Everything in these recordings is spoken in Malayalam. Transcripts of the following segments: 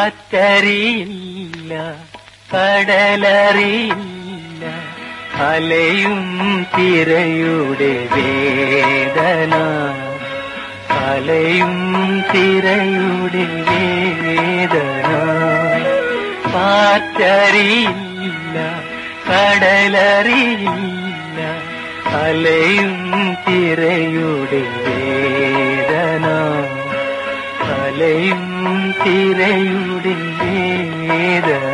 കാറ്ററിയില്ല കടലറിയില്ല അലയും തിരയുടെ വേദന അലയും തിരയുടെ വേദന കാറ്ററിയില്ല കടലറിയില്ല അലയും തിരയുടെ വേദന അലയും തിരയുടെ വേദന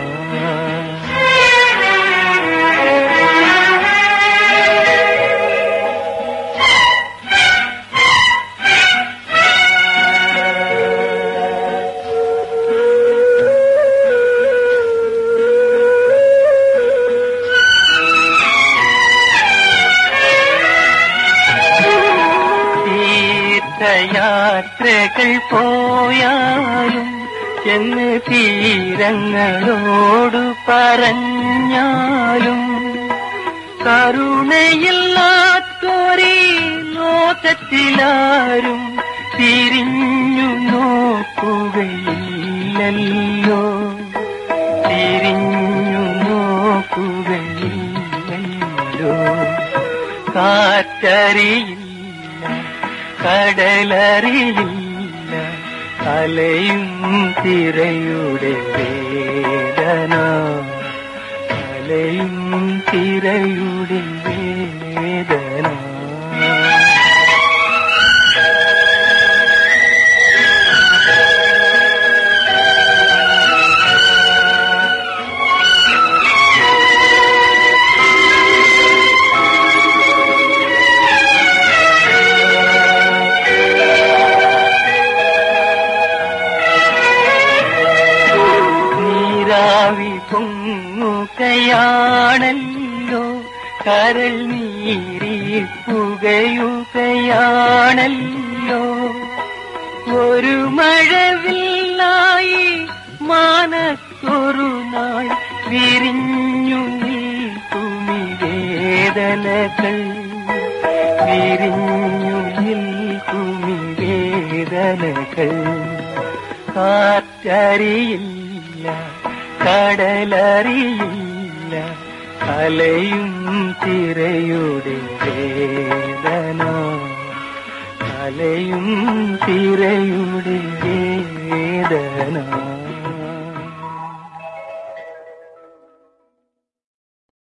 തീർത്ഥയാത്രകൾ പോയാലും ചെന്ന് തീരങ്ങളോട് പറഞ്ഞാലും കരുണയില്ലാത്തൊരേ ലോകത്തിലാരും തിരിഞ്ഞു നോക്കുകയില്ലല്ലോ തിരിഞ്ഞു നോക്കുകയില്ലല്ലോ കാറ്ററിയില്ല കടലറിയില്ല അലയും തിരയുടെ വേദന അലയും തിരയുടെ വേദന നീരാവി പൊങ്ങുകയാണല്ലോ കരൾ നീരി പുകയുകയാണല്ലോ ഒരു മഴവില്ലായി മാനത്തൊരു നാൾ വിരിഞ്ഞു നിൽക്കുമി വേദനകൾ വിരിഞ്ഞു നിൽക്കുമി വേദനകൾ കാറ്ററിയില്ല കടലറിയില്ല അലയും തിരയുടെ വേദന അലയും തിരയുടെ വേദന